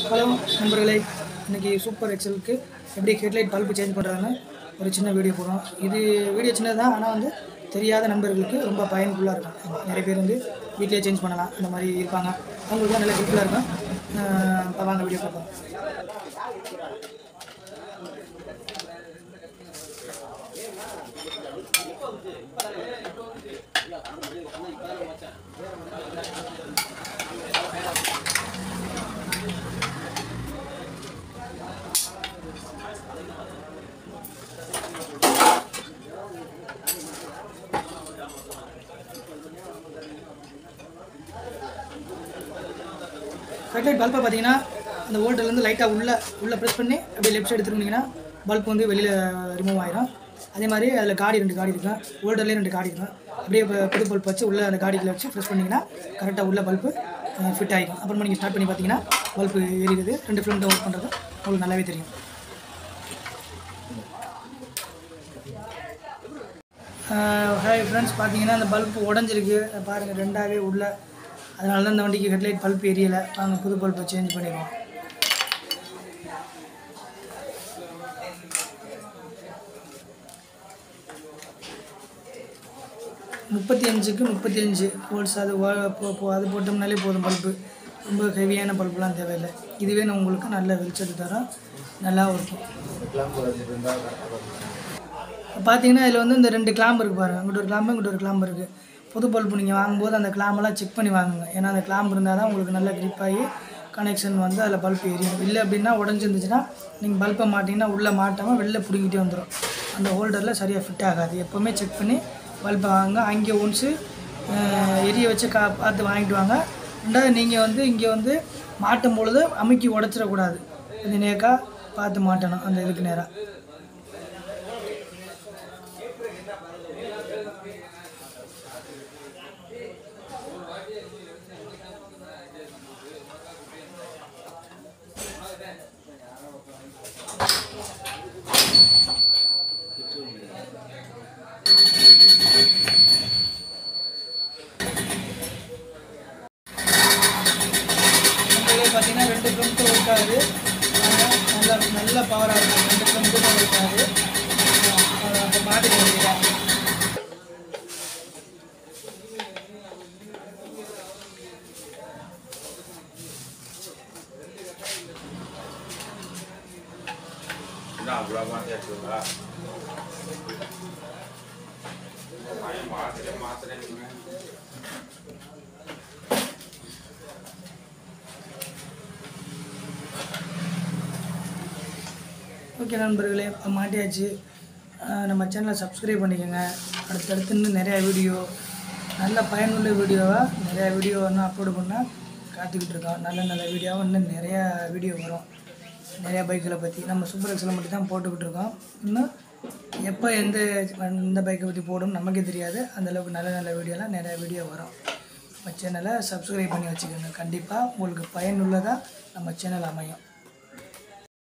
hello நண்பர்களே இன்றைக்கி super எக்ஸலுக்கு எப்படி ஹெட்லைட் பல்பு சேஞ்ச் பண்ணுறாங்கன்னு ஒரு சின்ன வீடியோ போடுறோம் இது வீடியோ சின்னது தான் ஆனால் வந்து தெரியாத நண்பர்களுக்கு ரொம்ப பயன்ஃபுல்லாக இருக்கும் ஆமா, நிறைய பேர் வந்து வீட்டிலே சேஞ்ச் பண்ணலாம் இந்த மாதிரி இருப்பாங்க அவங்களுக்குலாம் நல்ல ஹெல்ப்ஃபுல்லாக இருக்கும் அஹ் இப்போ வாங்க வீடியோ பார்ப்போம் ஹெட்லைட் பல்பை பார்த்தீங்கன்னா அந்த வோல்டர்லேருந்து லைட்டாக உள்ளே உள்ளே ப்ரெஸ் பண்ணி அப்படியே லெஃப்ட் சைடு திரும்பினீங்கன்னா பல்ப் வந்து வெளியில் ரிமூவ் ஆயிரும் அதே மாதிரி அதில் காடி ரெண்டு காடி இருக்கும் வோல்டர்லேயே ரெண்டு காடி இருக்கும் அப்படியே இப்போ புது பல்ப் வச்சு உள்ளே அந்த காடிக்குள்ள வச்சு ப்ரெஸ் பண்ணிங்கன்னா கரெக்டாக உள்ள பல்பு ஃபிட் ஆகிடும் அப்புறமா நீங்கள் ஸ்டார்ட் பண்ணி பார்த்தீங்கன்னா பல்பு எரியுது ரெண்டு ஃபிலிம் ஒர்க் பண்ணுறது உங்களுக்கு நல்லாவே தெரியும் ஹாய் ஃப்ரெண்ட்ஸ் பார்த்தீங்கன்னா அந்த பல்ப் உடஞ்சிருக்கு பாருங்கள் ரெண்டாவே உள்ள அதனால தான் இந்த வண்டிக்கு ஹெட்லைட் பல்ப் எரியலை வாங்க புது பல்பை சேஞ்ச் பண்ணிடுவோம் முப்பத்தி அஞ்சுக்கு முப்பத்தி அஞ்சு வோல்ட்ஸ் அது வா- போ- போ- அது போட்டோம்னாலே போதும் பல்பு ரொம்ப ஹெவியான பல்புலாம் தேவையில்லை இதுவே நான் உங்களுக்கு நல்ல வெளிச்சத்தை தரும் நல்லாவும் இருக்கும் பார்த்தீங்கன்னா இதில் வந்து இந்த ரெண்டு கிளாம்பு இருக்குது பாருங்கள் இங்கிட்ட ஒரு கிளாம்பு இங்கிட்ட ஒரு கிளாம்பு இருக்குது புது பல்பு நீங்கள் வாங்கும்போது அந்த கிளாம்பெல்லாம் செக் பண்ணி வாங்குங்க ஏன்னா அந்த கிளாம்பு இருந்தால் தான் உங்களுக்கு நல்ல grip ஆகி கனெக்ஷன் வந்து அதில் பல்ப் எரியும் இல்லை அப்படின்னா உடஞ்சிருந்துச்சுன்னா நீங்கள் பல்பை மாட்டிங்கன்னா உள்ளே மாட்டாமல் வெளில பிடிங்கிட்டே வந்துடும் அந்த ஹோல்டரில் சரியாக ஃபிட் ஆகாது எப்போவுமே செக் பண்ணி பல்பை வாங்க அங்கே ஒன்ஸு எரிய வச்சு கா பார்த்து வாங்கிட்டு வாங்க ரெண்டாவது நீங்கள் வந்து இங்கே வந்து மாட்டும் பொழுது அமுக்கி உடச்சிடக்கூடாது கொஞ்சம் நேக்கா பார்த்து மாட்டணும் அந்த இதுக்கு நேராக நம்மளே பார்த்தீங்கன்னா ரெண்டு ஃப்ரண்ட்டும் ஒர்க் ஆகுது ஆனா, நல்லா நல்ல பவராக இருக்கும் ரெண்டு ஃப்ரண்ட்டும் ஒர்க் ஆகுது அப்போ மாட்டிக்க வேண்டியதான் என்ன அவ்வளோ மாற்றியாச்சுங்களா மாத்திரே மாத்திரேன் ஓகே நண்பர்களே இப்போ மாட்டியாச்சு ஆஹ் நம்ம சேனலை சப்ஸ்கிரைப் பண்ணிக்கோங்க அடுத்தடுத்து இன்னும் நிறையா வீடியோ நல்ல பயனுள்ள வீடியோவாக நிறையா வீடியோ இன்னும் அப்லோடு பண்ண காத்துக்கிட்டு இருக்கோம் நல்ல நல்ல வீடியோவாக இன்னும் நிறையா வீடியோ வரும் நிறையா பைக்கில் பற்றி நம்ம சூப்பர் எக்ஸில் மட்டும் தான் போட்டுக்கிட்டு இருக்கோம் இன்னும் எப்போ எந்த எந்த பைக்கை பற்றி போடும் நமக்கே தெரியாது அந்தளவுக்கு நல்ல நல்ல வீடியோலாம் நிறையா வீடியோ வரும் நம்ம சேனலை சப்ஸ்கிரைப் பண்ணி வச்சுக்கோங்க கண்டிப்பாக உங்களுக்கு பயனுள்ளதாக நம்ம சேனல் அமையும்